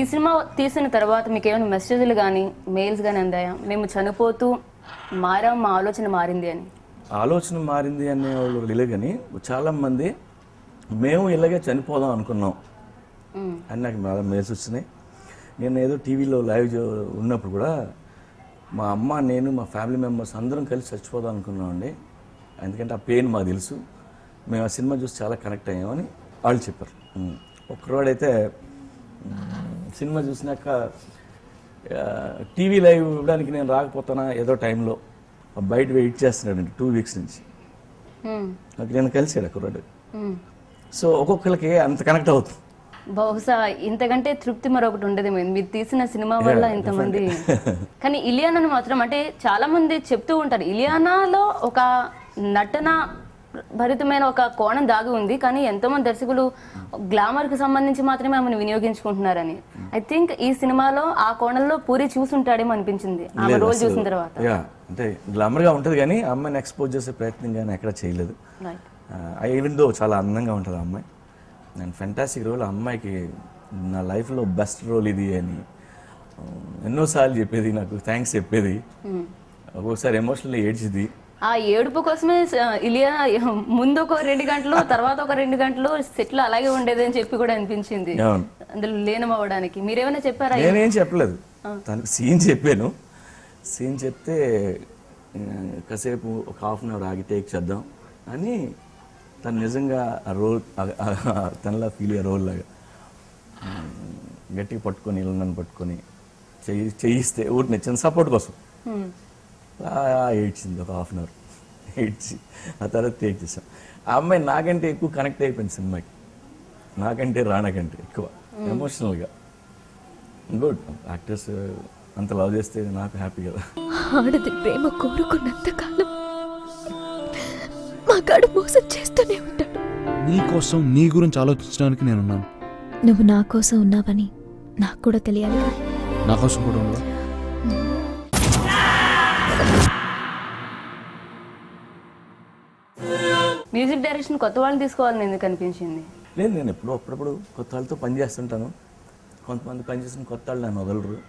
Cinema తీసిన తర్వాత మీకు ఏమైనా మెసేజ్లు కానీ మెయిల్స్ కానీ అందాయా మేము చనిపోతూ మారాం మా ఆలోచన మారింది అని ఆలోచన మారింది అనే వాళ్ళు తెలియదు కానీ చాలా మంది మేము ఇలాగే చనిపోదాం అనుకున్నాం మ్మ్. అని నాకు బాగా మెయిల్స్ వచ్చినాయి నేను ఏదో టీవీలో లైవ్ చూ- ఉన్నప్పుడు కూడా మా అమ్మ నేను మా ఫ్యామిలీ మెంబర్స్ అందరం కలిసి చచ్చిపోదాం అనుకున్నామండి ఎందుకంటే ఆ పెయిన్ మాకు తెలుసు మేము ఆ సినిమా చూసి చాలా కనెక్ట్ అయ్యామని వాళ్ళు చెప్పారు ఉమ్. ఒక్కరోడైతే ఉమ్, సినిమా చూసినాక టీవీ లైవ్ ఇవ్వడానికి నేను రాకపోతానా ఏదో టైంలో బయట వెయిట్ చేస్తున్నాడండి టూ వీక్స్ నుంచి మ్మ్. నాకు నేను కలిసాడు కుర్రాడు మ్మ్. సో ఒక్కొక్కరికి అంత కనెక్ట్ అవుతుంది బహుశా ఇంతకంటే తృప్తి మరొకటి ఉండదేమో మీరు తీసిన సినిమా వల్ల ఇంతమంది కానీ ఇలియానాను మాత్రం అంటే చాలా మంది చెప్తూ ఉంటారు ఇలియానాలో ఒక నటన భరితమైన ఒక కోణం దాగి ఉంది కానీ ఎంతో మంది దర్శకులు గ్లామర్ కి సంబంధించి మాత్రమే ఆమెను వినియోగించుకుంటున్నారని ఐ థింక్ ఈ సినిమాలో ఆ కోణంలో పూరి చూసుంటాడేమో అనిపించింది ఆమె లేదు, రోజు అసలు- చూసిన తర్వాత యా అంటే గ్లామర్గా ఉంటుంది కానీ ఆ అమ్మాయిని ఎక్స్పోజ్ చేసే ప్రయత్నం కానీ ఎక్కడ చేయలేదు రైట్ ఈవెన్ దో చాలా అందంగా ఉంటుంది ఆ అమ్మాయి నేను ఫెంటాస్టిక్ రోల్ ఆ అమ్మాయికి నా లైఫ్లో బెస్ట్ రోల్ ఇది అని ఆ, ఎన్నోసార్లు చెప్పేది నాకు థ్యాంక్స్ చెప్పేది ఒక్కొక్కసారి ఎమోషనల్ ఏడ్చింది ఆ ఏడుపు కోసమే స- ఇలియా ముందు ఒక రెండు గంటలు తర్వాత ఒక రెండు గంటలు సెట్లు అలాగే ఉండేది అని చెప్పి కూడా అనిపించింది అవును అందులో లీనం అవ్వడానికి మీరేమైనా చెప్పారా నేనేం చెప్పలేదు తనకు సీన్ చెప్పాను సీన్ చెప్తే ఆ, కాసేపు ఒక హాఫ్ అన్ అవర్ ఆగి టేక్ చేద్దాం అని తను నిజంగా ఆ రోల్ తనలా ఫీల్ అయ్యే రోల్ లాగా ఆ, గట్టిగా పట్టుకొని ఇలా నన్ను పట్టుకొని చెయ్యి చేయిస్తే ఊరికి చిన్న సపోర్ట్ కోసం హ్మ్. అలా ఏడ్చింది ఒక హాఫ్ అన్ అవర్ ఏడ్చి ఆ తర్వాత టేక్ చేసాం ఆ అమ్మాయి నాకంటే ఎక్కువ కనెక్ట్ అయిపోయింది సినిమాకి నాకంటే రానకంటే ఎక్కువ ఎమోషనల్గా గుడ్ యాక్టర్స్ అంత లవ్ చేస్తే నాకు హ్యాపీ కదా ఆడది ప్రేమ కోరుకున్నంత కాలం మగాడు మోసం చేస్తూనే ఉంటాడు నీ కోసం నీ గురించి ఆలోచించడానికి నేనున్నాను నువ్వు నా కోసం ఉన్నావని నాకు కూడా తెలియాలి కదా నా కోసం కూడా ఉండవా మ్యూజిక్ డైరెక్షన్ కొత్త వాళ్ళని తీసుకోవాలని ఎందుకు అనిపించింది లేదు నేను ఎప్పుడో అప్పుడప్పుడు కొత్త వాళ్ళతో పని చేస్తుంటాను కొంతమంది పని చేసిన కొత్త వాళ్ళు నన్ను వదలరు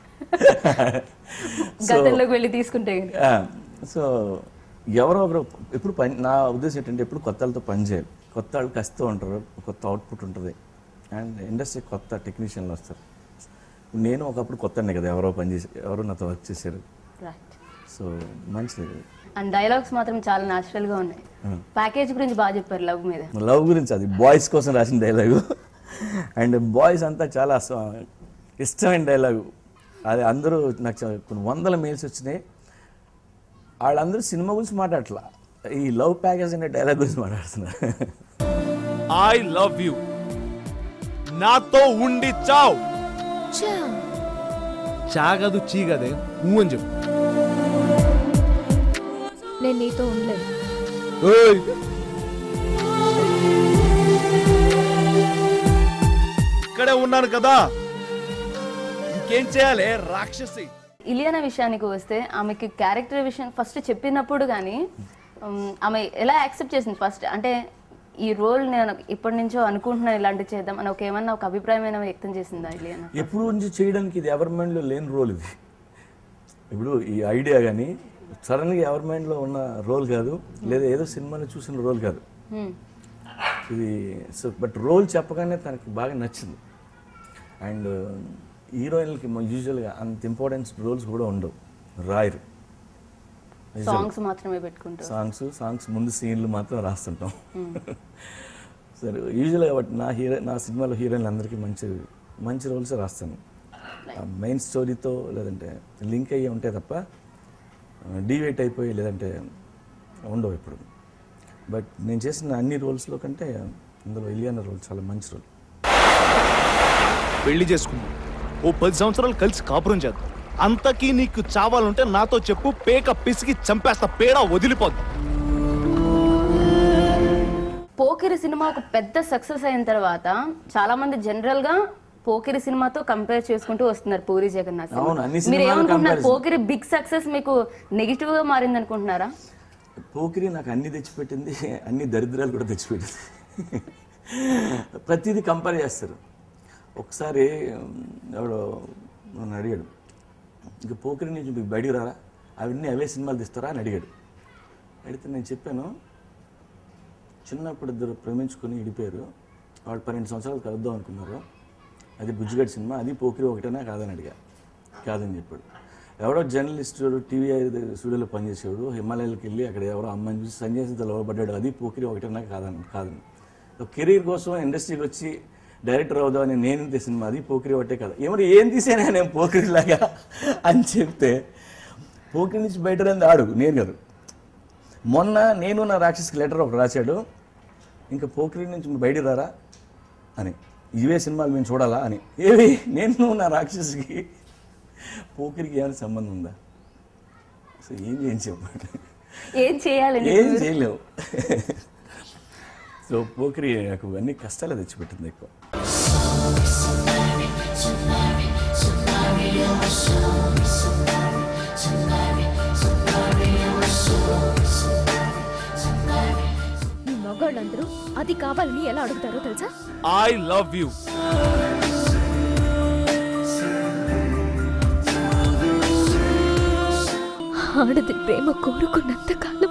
గతంలోకి వెళ్ళి తీసుకుంటే గనుక. సో ఎవరో ఒకరు ఎప్పుడు పని నా ఉద్దేశం ఏంటంటే ఎప్పుడు కొత్త వాళ్ళతో పని చేయాలి కొత్త వాళ్ళు కసితో ఉంటారు కొత్త అవుట్పుట్ ఉంటుంది అండ్ ఇండస్ట్రీ కొత్త టెక్నీషియన్లు వస్తారు నేను ఒకప్పుడు కొత్తనే కదా ఎవరో పని చేసి ఎవరో నాతో వర్క్ చేశారు రైట్ సో మంచిది అండ్ డైలాగ్స్ మాత్రం చాలా న్యాచురల్ గా ఉన్నాయి ప్యాకేజ్ గురించి బాగా చెప్పారు లవ్ మీద లవ్ గురించి అది బాయ్స్ కోసం రాసిన డైలాగు అండ్ బాయ్స్ అంతా చాలా స- ఇష్టమైన డైలాగు అది అందరూ నాకు చా- కొన్ని వందల మెయిల్స్ వచ్చినాయి వాళ్ళందరూ సినిమా గురించి మాట్లాడట్లా ఈ లవ్ ప్యాకేజ్ అనే డైలాగ్ గురించి మాట్లాడుతున్నారు ఐ లవ్ యు నాతో ఉండి చావ్ చాగదు చీగదే ఊ అని చెప్పు నేను నీతో ఉండలేదు ఏయ్! ఇక్కడే ఉన్నాను కదా ఇంకేం చేయాలి రాక్షసి ఇలియానా విషయానికి వస్తే ఆమెకి క్యారెక్టర్ విషయం ఫస్ట్ చెప్పినప్పుడు కానీ ఆమె ఎలా యాక్సెప్ట్ చేసింది ఫస్ట్ అంటే ఈ రోల్ నేను ఇప్పటి నుంచో అనుకుంటున్నాను ఇలాంటివి చేద్దాం అని ఒక ఏమన్నా ఒక అభిప్రాయం ఏమైనా వ్యక్తం చేసిందా ఇలియానా ఎప్పుడు నుంచి చేయడానికి ఇది ఎవరి మైండ్లో లేని రోల్ ఇది ఇప్పుడు ఈ ఐడియా కానీ సడన్గా ఎవరి మైండ్లో ఉన్న రోల్ కాదు లేదా ఏదో సినిమాలో చూసిన రోల్ కాదు Hmm. ఇది సో బట్ రోల్ చెప్పగానే తనకి బాగా నచ్చింది అండ్ హీరోయిన్లకి యూజువల్గా అంత ఇంపార్టెన్స్ రోల్స్ కూడా ఉండవు రాయరు సాంగ్స్ మాత్రమే పెట్టుకుంటారు సాంగ్స్ సాంగ్స్ ముందు సీన్లు మాత్రం రాస్తుంటాం సరే యూజువల్గా బట్ నా హీరో నా సినిమాలో హీరోయిన్లు అందరికీ మంచి మంచి రోల్స్ రాస్తాను మెయిన్ స్టోరీతో లేదంటే లింక్ అయ్యి ఉంటే తప్ప డివేట్ అయిపోయి లేదంటే ఉండవు ఇప్పుడు బట్ నేను చేసిన అన్ని రోల్స్లో కంటే అందులో ఇలియానా రోల్ చాలా మంచి రోల్ పెళ్లి చేసుకుందాం ఓ పది సంవత్సరాలు కలిసి కాపురం చేద్దాం అంతకీ నీకు చావాలంటే నాతో చెప్పు పేక పిసికి చంపేస్తా పేడ వదిలిపోద్ది పోకిరి సినిమా ఒక పెద్ద సక్సెస్ అయిన తర్వాత చాలా మంది జనరల్ గా పోకిరి సినిమాతో కంపేర్ చేసుకుంటూ వస్తున్నారు పూరి జగన్నాథ్ సినిమా. అవును, అన్ని మీరు సినిమాలు ఏమనుకుంటున్నారు comparison. పోకిరి బిగ్ సక్సెస్ మీకు నెగిటివ్ గా మారింది అనుకుంటున్నారా పోకిరి నాకు అన్ని తెచ్చిపెట్టింది అన్ని దరిద్రాలు కూడా తెచ్చిపెట్టింది ప్రతిదీ కంపేర్ చేస్తారు ఒకసారి ఎవడో నన్ను అడిగాడు ఇంక పోకిరి నుంచి మీకు బయటికి రారా అవన్నీ అవే సినిమాలు తీస్తారా అని అడిగాడు అడిగితే నేను చెప్పాను చిన్నప్పుడు ఇద్దరు ప్రేమించుకొని ఇడిపోయారు వాళ్ళు పన్నెండు సంవత్సరాలు కలుద్దాం అనుకున్నారు అది బుజ్జిగడ్ సినిమా అది పోకిరి ఒకటేనా కాదని అడిగా కాదని చెప్పాడు ఎవడో జర్నలిస్ట్ టీవీ స్టూడియోలో పనిచేసేవాడు హిమాలయాలకు వెళ్ళి అక్కడ ఎవరో అమ్మాయిని చూసి సన్యాసితో లోపడ్డాడు అది పోకిరి ఒకటేనా కాదని కాదని కెరీర్ కోసం ఇండస్ట్రీకి వచ్చి డైరెక్టర్ అవుదామని నేను ఇంత సినిమా అది పోకిరి ఒకటే కదా ఏమరి ఏం తీసానా నేను పోకిరిలాగా అని చెప్తే పోకిరి నుంచి బయట రంది ఆడు నేను కాదు మొన్న నేను నా రాక్షస్కి లెటర్ ఒకటి రాశాడు ఇంకా పోకిరి నుంచి బయటికి రారా అని ఇవే సినిమాలు మేము చూడాలా అని ఏవి నేను నా రాక్షసుకి పోకిరికి ఏమైనా సంబంధం ఉందా అసలు ఏం చేయని చెప్పండి ఏం చేయాలండి ఏం చేయలేవు సో పోకిరి నాకు అన్ని కష్టాలు తెచ్చిపెట్టింది ఎక్కువ మీ మగాళ్ళందరూ అది కావాలని ఎలా అడుగుతారో తెలుసా ఐ లవ్ యూ ఆడది ప్రేమ కోరుకున్నంత కాలం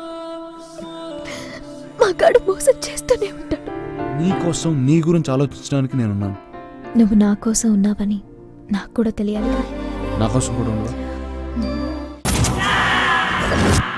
మగాడు మోసం చేస్తూనే ఉంటాడు నీ కోసం నీ గురించి ఆలోచించడానికి నేనున్నాను నువ్వు నా కోసం ఉన్నావని నాకు కూడా తెలియాలి నా కోసం కూడా ఉండవా